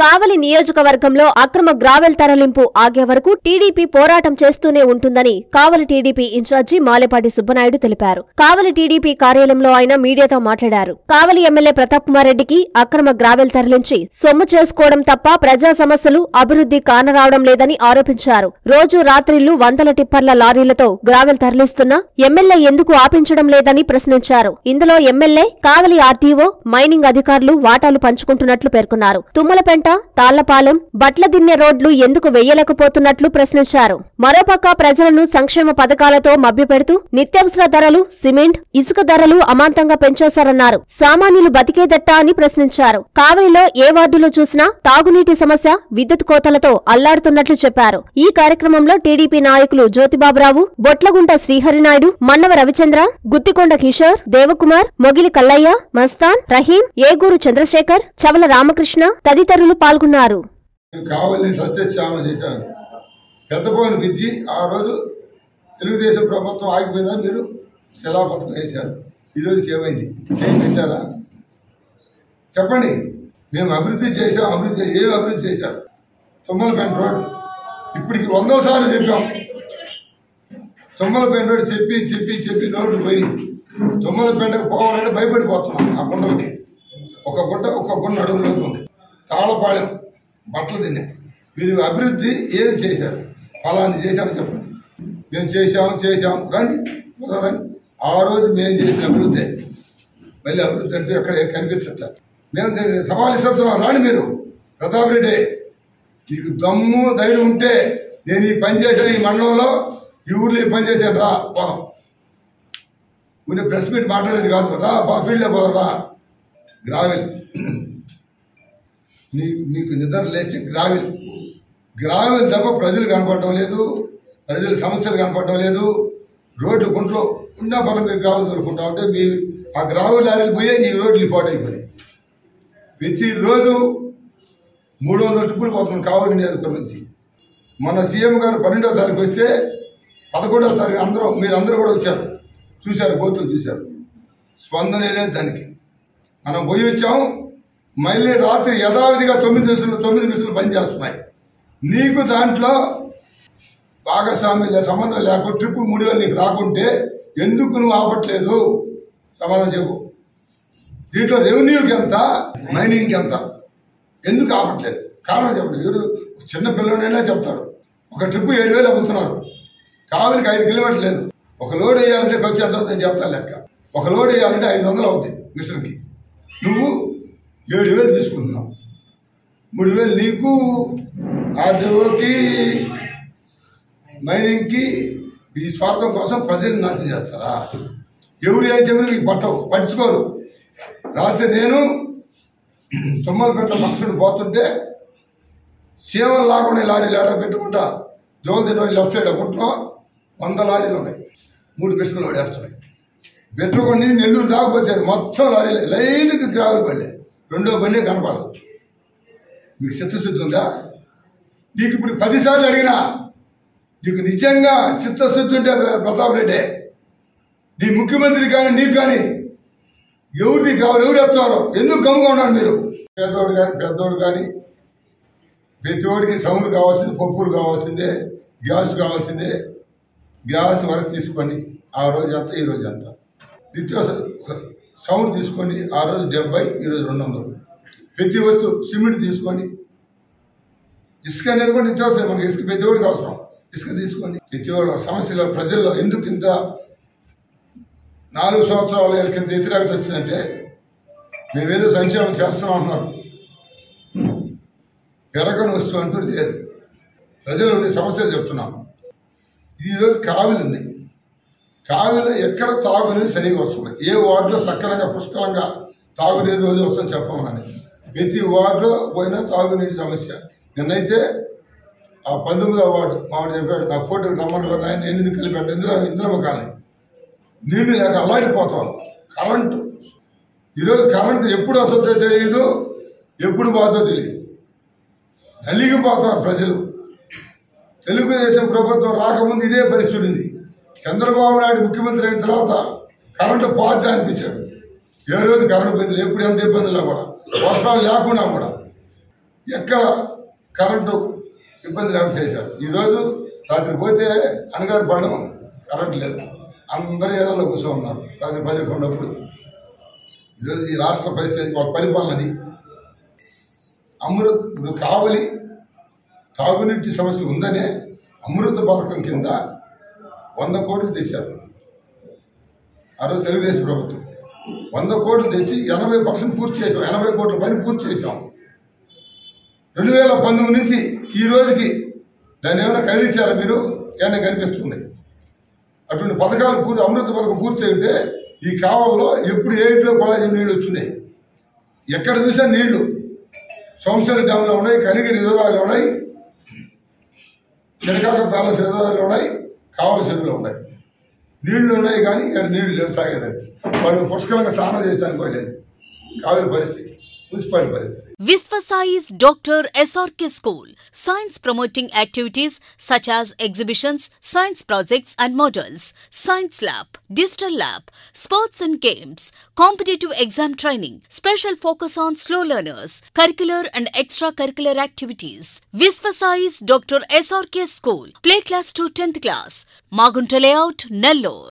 కావలి నియోజకవర్గంలో అక్రమ గ్రావెల్ తరలింపు ఆగే వరకు టీడీపీ పోరాటం చేస్తూనే ఉంటుందని కావలి టీడీపీ ఇన్ఛార్జి మాలేపాటి సుబ్బనాయుడు తెలిపారు కావలి టీడీపీ కార్యాలయంలో ఆయన మీడియాతో మాట్లాడారు కావలి ఎమ్మెల్యే ప్రతాప్ కుమార్ రెడ్డికి అక్రమ గ్రావెల్ తరలించి సొమ్ము చేసుకోవడం తప్ప ప్రజా సమస్యలు అభివృద్ధి కానరావడం లేదని ఆరోపించారు రోజు రాత్రిళ్లు వందల టిప్పర్ల లారీలతో గ్రావెల్ తరలిస్తున్నా ఎమ్మెల్యే ఎందుకు ఆపించడం లేదని ప్రశ్నించారు ఇందులో ఎమ్మెల్యే కావలి ఆర్టీఓ మైనింగ్ అధికారులు వాటాలు పంచుకుంటున్నట్లు పేర్కొన్నారు తుమ్మలపెంట తాళ్లపాలెం బట్లదిన్నె రోడ్లు ఎందుకు వెయ్యలేకపోతున్నట్లు ప్రశ్నించారు మరోపక్క ప్రజలను సంక్షేమ పథకాలతో మభ్యపెడుతూ నిత్యావసర ధరలు సిమెంట్ ఇసుక ధరలు అమాంతంగా పెంచేశారన్నారు సామాన్యులు బతికేదట్టా అని ప్రశ్నించారు కావలిలో ఏ వార్డులో చూసినా తాగునీటి సమస్య విద్యుత్ కోతలతో అల్లాడుతున్నట్లు చెప్పారు ఈ కార్యక్రమంలో టీడీపీ నాయకులు జ్యోతిబాబురావు బొట్లగుంట శ్రీహరినాయుడు మన్నవ రవిచంద్ర గుత్తికొండ కిషోర్ దేవకుమార్ మొగిలి కల్లయ్య మస్తాన్ రహీం ఏగూరు చంద్రశేఖర్ చవల రామకృష్ణ తదితరులు పాల్గొన్నారు నేను కావాలని సస్యశ్యామం చేశాను పెద్దపోయిన పిచ్చి ఆ రోజు తెలుగుదేశం ప్రభుత్వం ఆగిపోయిందని మీరు శిలాపథకం వేశారు ఈ రోజుకి ఏమైంది ఏం పెట్టారా చెప్పండి మేము అభివృద్ధి చేశాం అభివృద్ధి చే- ఏం అభివృద్ధి చేశారు తుమ్మలపేట రోడ్ ఇప్పటికి వందో సార్లు చెప్పాం తుమ్మలపేట రోడ్ చెప్పి చెప్పి చెప్పి రోడ్డు పోయి తుమ్మలపేటకు పోవాలంటే భయపడిపోతున్నాం ఆ గుండలకి ఒక గుడ్డ ఒక గుండ అడుగు లోతుంది తాళపాళెం బట్టలు తిన్నాయి మీరు అభివృద్ధి ఏమి చేశారు ఫలాన్ని చేశామని చెప్పండి మేము చేశాము చేశాము రండి పోదాం రండి ఆ రోజు మేము చేసిన అభివృద్ధి మళ్ళీ అభివృద్ధి అంటే ఎక్కడ కనిపించట్లేదు మేము దీన్ని సవాల్ ఇస్తున్నాం రాండి మీరు ప్రతాప్ రెడ్డి నీకు దమ్ము ధైర్యం ఉంటే నేను ఈ పని చేశాను ఈ మండలంలో ఈ ఊర్లో ఈ పని చేశాను రా పోదాం ఊరికే ప్రెస్ మీట్ మాట్లాడేది కాదు రా బా ఫీల్డ్లో పోదాం రా గ్రావెల్ నీ మీకు నిద్ర లేస్తే గ్రావెల్ గ్రావెల్ తప్ప ప్రజలు కనపడటం లేదు ప్రజల సమస్యలు కనపడటం లేదు రోడ్లు గుంట్లో ఉన్న పనులు మీరు గ్రావెల్ తోలుకుంటా ఉంటే మీ ఆ గ్రావెల్ లారీలు పోయే ఈ రోడ్లు పాటు అయిపోయాయి ప్రతిరోజు మూడు వందల ట్రిప్పులు పోతున్నాం కావాలి నియోజకవర్గం నుంచి మన సీఎం గారు పన్నెండవ తారీఖు వస్తే పదకొండవ తారీఖు అందరూ మీరు అందరూ కూడా వచ్చారు చూశారు బోతులు చూశారు స్పందనే లేదు దానికి మనం పోయి వచ్చాం మళ్ళీ రాత్రి యథావిధిగా తొమ్మిది నిమిషాలు తొమ్మిది నిమిషాలు పనిచేస్తున్నాయి నీకు దాంట్లో భాగస్వామి లే- సంబంధం లేకుండా ట్రిప్ మూడు వేలు నీకు రాకుంటే ఎందుకు నువ్వు ఆపట్లేదు సమాధానం చెప్పు దీంట్లో రెవెన్యూకి ఎంత మైనింగ్కి ఎంత ఎందుకు ఆపట్లేదు కారణం చెప్పండి ఎవరు చిన్న పిల్లడైనా చెప్తాడు ఒక ట్రిప్ ఏడు వేలు అమ్ముతున్నారు కావలికి ఐదు కిలోమీటర్లు లేదు ఒక లోడ్ వేయాలంటే ఖర్చు ఎంత అవుతుంది నేను చెప్తాను లెక్క ఒక లోడ్ వేయాలంటే ఐదు వందలు అవుతుంది మిషన్కి నువ్వు ఏడు వేలు తీసుకుంటున్నావు మూడు వేలు నీకు ఆర్డీఓకి మైనింగ్కి ఈ స్వార్థం కోసం ప్రజల్ని నాశనం చేస్తారా ఎవరు ఏం చెప్పినా మీకు పట్టవు పట్టించుకోరు రాత్రి నేను తుమ్మలపేట ఫంక్షన్ పోతుంటే సేవలు లాకుండా లారీలు ఏడా పెట్టుకుంటా జోల్దిన లెఫ్ట్ సైడ్ గుంట్లో వంద లారీలు ఉన్నాయి మూడు మిషన్లు ఓడేస్తున్నాయి పెట్టుకొని నెల్లూరు దాకపోతే మొత్తం లారీలు లైన్కి గ్రావెల్ పడలే రెండో బండి కనపడదు మీకు చిత్తశుద్ధి ఉందా నీకు ఇప్పుడు పదిసార్లు అడిగినా నీకు నిజంగా చిత్తశుద్ధి ఉంటే ప్రతాప్ రెడ్డి నీ ముఖ్యమంత్రి కానీ నీకు కానీ ఎవరిది కావాలి ఎవరు చెప్తారో ఎందుకు గమ్ముగా ఉన్నారు మీరు పెద్దోడు కానీ పెద్దోడు కానీ ప్రతి ఒడికి సౌండ్ కావాల్సిందే పప్పులు కావాల్సిందే గ్యాస్ కావాల్సిందే గ్యాస్ వరకు తీసుకోండి ఆ రోజు ఎంత ఈ రోజు ఎంత నిత్యావసర సౌండ్ తీసుకోండి ఆ రోజు డెబ్బై ఈ రోజు రెండు వందలు ప్రతి వస్తువు సిమెంట్ తీసుకోండి ఇసుక అనేది కూడా నిత్యావసరం మనకి ఇసుక ప్రతి ఒడికి అవసరం ఇసుక తీసుకోండి ప్రతి ఒడి సమస్యలు ప్రజల్లో ఎందుకు ఇంత నాలుగు సంవత్సరాల కింద వ్యతిరేకత వచ్చిందంటే మేమేదో సంక్షేమం చేస్తున్నాం అన్నారు పెరగని వస్తువు అంటూ లేదు ప్రజలు ఉండే సమస్యలు చెప్తున్నాం ఈరోజు కావిలి ఉంది కావిలో ఎక్కడ తాగునీరు సరిగా వస్తున్నాయి ఏ వార్డులో సక్రమంగా పుష్కలంగా తాగునీరు రోజు వస్తుందని చెప్పమని ప్రతి వార్డులో పోయినా తాగునీటి సమస్య నిన్నైతే ఆ పంతొమ్మిదవ వార్డు మావాడు చెప్పాడు నా ఫోటోకి రమ్మని ఆయన ఎనిమిది కలిపాడు ఇందిరా ఇందిరమ్మ కాలనీ నీళ్లు లేక అల్లాడిపోతాం కరెంటు ఈరోజు కరెంటు ఎప్పుడు వస్తుందో తెలియదు ఎప్పుడు పోతుందో తెలియదు నలిగిపోతారు ప్రజలు తెలుగుదేశం ప్రభుత్వం రాకముందు ఇదే పరిస్థితి ఉంది చంద్రబాబు నాయుడు ముఖ్యమంత్రి అయిన తర్వాత కరెంటు పోద్దా అనిపించాడు ఏ రోజు కరెంటు ఇబ్బందులు ఎప్పుడు ఎంత ఇబ్బందులు కూడా వర్షాలు లేకుండా కూడా ఎక్కడ కరెంటు ఇబ్బంది లేకుండా చేశారు ఈరోజు రాత్రి పోతే అనగారి పాడం కరెంటు లేదు అందరూ ఏదో కూర్చో ఉన్నారు రాత్రి పదకొండప్పుడు ఈరోజు ఈ రాష్ట్ర పరిస్థితి ఒక పరిపాలనది అమృత్ ఇప్పుడు కావలి తాగునీటి సమస్య ఉందనే అమృత పథకం కింద వంద కోట్లు తెచ్చారు ఆ రోజు తెలుగుదేశం ప్రభుత్వం వంద కోట్లు తెచ్చి ఎనభై పర్సెంట్ పూర్తి చేసాం ఎనభై కోట్ల పని పూర్తి చేసాం రెండు వేల పంతొమ్మిది నుంచి ఈ రోజుకి దాన్ని ఏమైనా కదిలించారా మీరు ఏమైనా కనిపిస్తుంది అటువంటి పథకాలు పూర్తి అమృత పథకం పూర్తి ఉంటే ఈ కావల్లో ఎప్పుడు ఏ ఇంట్లో కొలాజీ నీళ్ళు వచ్చినాయి ఎక్కడ చూసా నీళ్లు సోమశల డ్యాంలో ఉన్నాయి కనిగిరి రిజర్వాయర్లు ఉన్నాయి చెనకాక ప్యాలెస్ రిజర్వాయర్లు ఉన్నాయి కావల చెరువులు ఉన్నాయి నీళ్లు ఉన్నాయి కానీ ఇక్కడ నీళ్లు లేవు తాగేదాన్ని వాళ్ళు పుష్కలంగా స్నానం చేశాను కూడా లేదు కావేరి పరిస్థితి మున్సిపాలిటీ పరిస్థితి Visvasai's Dr. SRK School. Science promoting activities such as exhibitions, science projects and models, science lab, digital lab, sports and games, competitive exam training, special focus on slow learners, curricular and extracurricular activities. Visvasai's Dr. SRK School. Play class to 10th class. Magunta layout, Nellore.